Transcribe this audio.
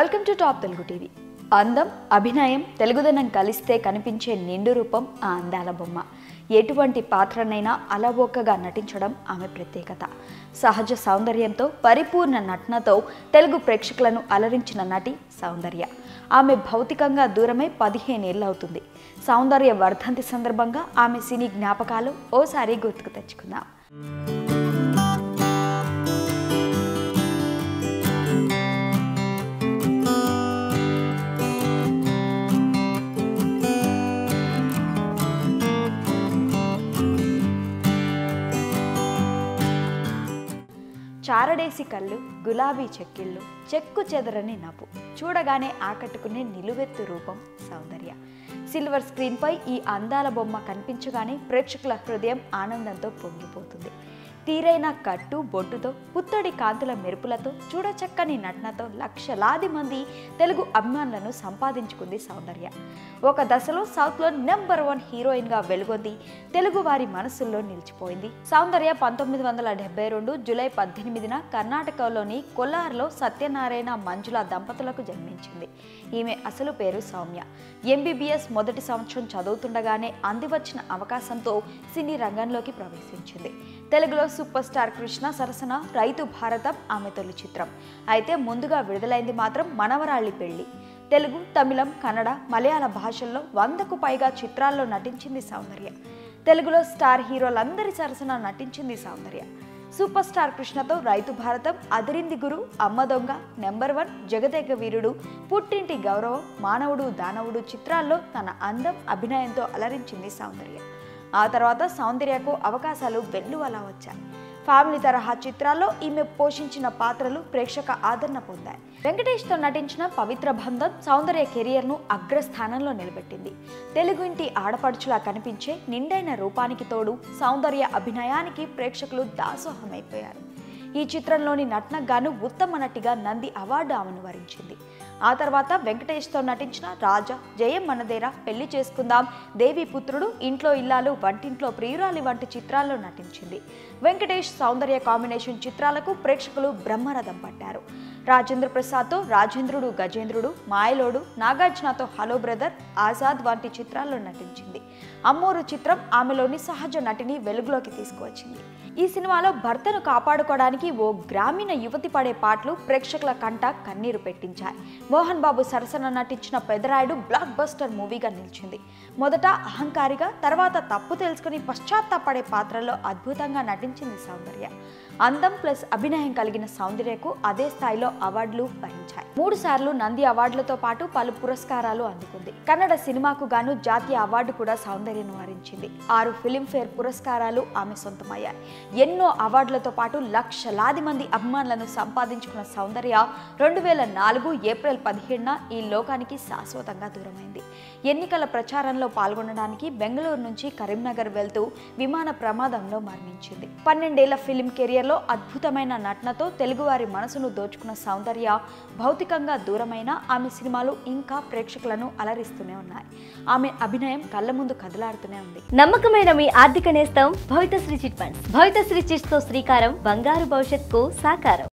welcome to Top Telugu TV అందం అభినయం తెలుగుదనం కలిస్తే కనిపించే నిండు రూపం ఆ అందాల బొమ్మ ఎటువంటి పాత్రనైనా అలవోకగా నటించడం ఆమె ప్రత్యేకత సహజ సౌందర్యంతో పరిపూర్ణ నటనతో తెలుగు ప్రేక్షకులను అలరించిన నటి సౌందర్య ఆమె భౌతికంగా దూరమై పదిహేనేళ్ళు అవుతుంది సౌందర్య వర్ధంతి సందర్భంగా ఆమె సినీ జ్ఞాపకాలు ఓసారి గుర్తుకు తెచ్చుకుందాం చారడేసి కళ్ళు గులాబీ చెక్కిళ్ళు చెక్కు చెదరని నవ్వు చూడగానే ఆకట్టుకునే నిలువెత్తు రూపం సౌందర్య సిల్వర్ స్క్రీన్పై ఈ అందాల బొమ్మ కనిపించగానే ప్రేక్షకుల హృదయం ఆనందంతో పొంగిపోతుంది తీరైన కట్టు బొట్టుతో పుత్తడి కాంతుల మెరుపులతో చూడచక్కని నటనతో లక్షలాది మంది తెలుగు అభిమానులను సంపాదించుకుంది సౌందర్య ఒక దశలో సౌత్లో నెంబర్ వన్ హీరోయిన్గా వెలుగొంది తెలుగు వారి మనసుల్లో నిలిచిపోయింది సౌందర్య పంతొమ్మిది వందల డెబ్బై రెండు జూలై పద్దెనిమిదిన కర్ణాటకలోని కొల్లార్లో సత్యనారాయణ మంజుల దంపతులకు జన్మించింది ఈమె అసలు పేరు సౌమ్య ఎంబీబీఎస్ మొదటి సంవత్సరం చదువుతుండగానే అందివచ్చిన అవకాశంతో సినీ రంగంలోకి ప్రవేశించింది తెలుగులో సూపర్ స్టార్ కృష్ణ సరసన రైతు భారతం ఆమె తొలి చిత్రం అయితే ముందుగా విడుదలైంది మాత్రం మనవరాళ్ళి పెళ్లి తెలుగు తమిళం కన్నడ మలయాళ భాషల్లో వందకు పైగా చిత్రాల్లో నటించింది సౌందర్య తెలుగులో స్టార్ హీరోలందరి సరసన నటించింది సౌందర్య సూపర్ స్టార్ కృష్ణతో రైతు భారతం అదిరింది గురు అమ్మ దొంగ నెంబర్ వన్ జగదేక వీరుడు పుట్టింటి గౌరవం మానవుడు దానవుడు చిత్రాల్లో తన అందం అభినయంతో అలరించింది సౌందర్య ఆ తర్వాత సౌందర్యకు అవకాశాలు వెల్లువలా వచ్చాయి ఫ్యామిలీ తరహా చిత్రాల్లో ఈమె పోషించిన పాత్రలు ప్రేక్షక ఆదరణ పొందాయి వెంకటేష్తో నటించిన పవిత్ర బంధం సౌందర్య కెరియర్ను అగ్రస్థానంలో నిలబెట్టింది తెలుగు ఇంటి ఆడపడుచులా కనిపించే నిండైన రూపానికి తోడు సౌందర్య అభినయానికి ప్రేక్షకులు దాసోహమైపోయారు ఈ చిత్రంలోని నటనకు గాను ఉత్తమ నటిగా నంది అవార్డు ఆమెను వరించింది ఆ తర్వాత వెంకటేష్తో నటించిన రాజా జయం మనదేరా పెళ్లి చేసుకుందాం దేవి పుత్రుడు ఇంట్లో ఇల్లాలు వంటింట్లో ప్రియురాలి వంటి చిత్రాల్లో నటించింది వెంకటేష్ సౌందర్య కాంబినేషన్ చిత్రాలకు ప్రేక్షకులు బ్రహ్మరథం పట్టారు రాజేంద్ర ప్రసాద్తో రాజేంద్రుడు గజేంద్రుడు మాయలోడు నాగార్జునతో హలో బ్రదర్ ఆజాద్ వంటి చిత్రాల్లో నటించింది అమ్మోరు చిత్రం ఆమెలోని సహజ నటిని వెలుగులోకి తీసుకువచ్చింది ఈ సినిమాలో భర్తను కాపాడుకోవడానికి ఓ గ్రామీణ యువతి పడే పాటలు ప్రేక్షకుల కంట కన్నీరు పెట్టించాయి మోహన్ బాబు సరసన నటించిన పెదరాయుడు బ్లాక్ బస్టర్ మూవీగా నిలిచింది మొదట అహంకారిగా తర్వాత తప్పు తెలుసుకుని పశ్చాత్తాపడే పాత్రలో అద్భుతంగా నటించింది సౌందర్య అందం ప్లస్ అభినయం కలిగిన సౌందర్యకు అదే స్థాయిలో అవార్డులు వరించాయి మూడు సార్లు నంది అవార్డులతో పాటు పలు పురస్కారాలు అందుకుంది కన్నడ సినిమాకు గాను జాతీయ అవార్డు కూడా సౌందర్యను వరించింది ఆరు ఫిలింఫేర్ పురస్కారాలు ఆమె సొంతమయ్యాయి ఎన్నో అవార్డులతో పాటు లక్షలాది మంది అభిమానులను సంపాదించుకున్న సౌందర్య రెండు వేల నాలుగు ఏప్రిల్ పదిహేడున ఈ లోకానికి శాశ్వతంగా దూరమైంది ఎన్నికల ప్రచారంలో పాల్గొనడానికి బెంగళూరు నుంచి కరీంనగర్ వెళ్తూ విమాన ప్రమాదంలో మరణించింది పన్నెండేళ్ల ఫిలిం కెరియర్లో అద్భుతమైన నటనతో తెలుగువారి మనసును దోచుకున్న సౌందర్య భౌతికంగా దూరమైన ఆమె సినిమాలు ఇంకా ప్రేక్షకులను అలరిస్తూనే ఉన్నాయి ఆమె అభినయం కళ్ళ ముందు కదలాడుతూనే ఉంది నమ్మకమైన మీ ఆర్థిక నేస్తం Bhavithasri chit funds Bhavithasri chits తో శ్రీకారం బంగారు భవిష్యత్కు సాకారం